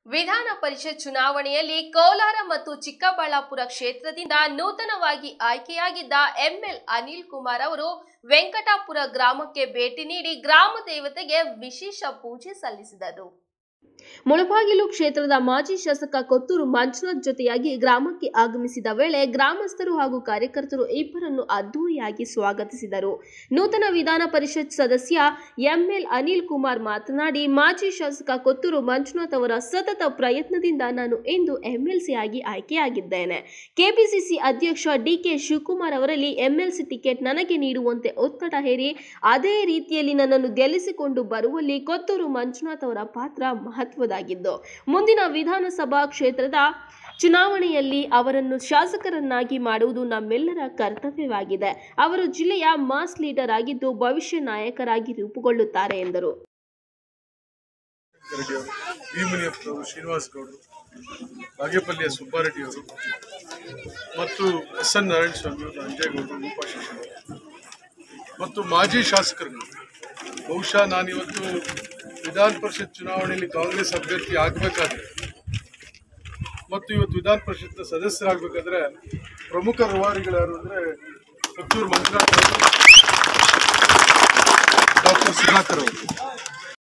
ವಿಧಾನ ಪರಿಷತ್ ಚುನಾವಣೆಯಲ್ಲಿ ಕೋಲಾರ ಮತ್ತು ಚಿಕ್ಕಬಳ್ಳಾಪುರ ಕ್ಷೇತ್ರದಿಂದ ನೂತನವಾಗಿ ಆಯ್ಕೆಯಾಗಿದ್ದ ಎಂಎಲ್ ಅನಿಲ್ ಕುಮಾರ್ ಅವರು ವೆಂಕಟಾಪುರ ಗ್ರಾಮಕ್ಕೆ ಭೇಟಿ ನೀಡಿ ಗ್ರಾಮ ದೇವತೆಗೆ ವಿಶೇಷ ಪೂಜೆ ಸಲ್ಲಿಸಿದರು ಮುಳಬಾಗಿಲು ಕ್ಷೇತ್ರದ ಮಾಜಿ ಶಾಸಕ ಕೊತ್ತೂರು ಮಂಜುನಾಥ್ ಜೊತೆಯಾಗಿ ಗ್ರಾಮಕ್ಕೆ ಆಗಮಿಸಿದ ವೇಳೆ ಗ್ರಾಮಸ್ಥರು ಹಾಗೂ ಕಾರ್ಯಕರ್ತರು ಇಬ್ಬರನ್ನು ಅದ್ದೂರಿಯಾಗಿ ಸ್ವಾಗತಿಸಿದರು ನೂತನ ವಿಧಾನ ಪರಿಷತ್ ಸದಸ್ಯ ಎಂಎಲ್ ಅನಿಲ್ ಕುಮಾರ್ ಮಾತನಾಡಿ ಮಾಜಿ ಶಾಸಕ ಕೊತ್ತೂರು ಮಂಜುನಾಥ್ ಅವರ ಸತತ ಪ್ರಯತ್ನದಿಂದ ನಾನು ಇಂದು ಎಂಎಲ್ಸಿ ಆಗಿ ಆಯ್ಕೆಯಾಗಿದ್ದೇನೆ ಕೆಪಿಸಿಸಿ ಅಧ್ಯಕ್ಷ ಡಿಕೆ ಶಿವಕುಮಾರ್ ಅವರಲ್ಲಿ ಎಂಎಲ್ಸಿ ಟಿಕೆಟ್ ನನಗೆ ನೀಡುವಂತೆ ಒತ್ತಡ ಹೇರಿ ಅದೇ ರೀತಿಯಲ್ಲಿ ನನ್ನನ್ನು ಗೆಲ್ಲಿಸಿಕೊಂಡು ಬರುವಲ್ಲಿ ಕೊತ್ತೂರು ಮಂಜುನಾಥ್ ಅವರ ಪಾತ್ರ ಮಹತ್ವದಾಗಿದ್ದು ಮುಂದಿನ ವಿಧಾನಸಭಾ ಕ್ಷೇತ್ರದ ಚುನಾವಣೆಯಲ್ಲಿ ಅವರನ್ನು ಶಾಸಕರನ್ನಾಗಿ ಮಾಡುವುದು ನಮ್ಮೆಲ್ಲರ ಕರ್ತವ್ಯವಾಗಿದೆ ಅವರು ಜಿಲ್ಲೆಯ ಮಾಸ್ ಲೀಡರ್ ಆಗಿದ್ದು ಭವಿಷ್ಯ ನಾಯಕರಾಗಿ ರೂಪುಗೊಳ್ಳುತ್ತಾರೆ ಎಂದರು ರೆಡ್ಡಿ ಅವರು ಭೀಮನಿಯಪ್ಪನವರು ಶ್ರೀನಿವಾಸ್ ಗೌಡರು ಬಾಗೇಪಲ್ಲಿಯ ಸುಬ್ಬಾರೆಡ್ಡಿ ಅವರು ಮತ್ತು ಎಸ್ ಎನ್ ನಾರಾಯಣ ಸ್ವಾಮಿ ಅವರು ಅಂಜೇಗೌಡರು ರೂಪಾಶೇಷನ್ ಮತ್ತು ಮಾಜಿ ಶಾಸಕರುಗಳು ಬಹುಶಃ ನಾನಿವತ್ತು ವಿಧಾನ ಪರಿಷತ್ ಚುನಾವಣೆಯಲ್ಲಿ ಕಾಂಗ್ರೆಸ್ ಅಭ್ಯರ್ಥಿ ಆಗಬೇಕಾದ್ರೆ ಮತ್ತು ಇವತ್ತು ವಿಧಾನ ಪರಿಷತ್ನ ಸದಸ್ಯರಾಗಬೇಕಾದ್ರೆ ಪ್ರಮುಖ ರೂವಾರಿಗಳು ಯಾರು ಅಂದರೆ ಕೊತ್ತೂರು ಮಂಜುನಾಥ್ ಅವರು ಡಾಕ್ಟರ್ ಸುಧಾಕರ್ ಅವರು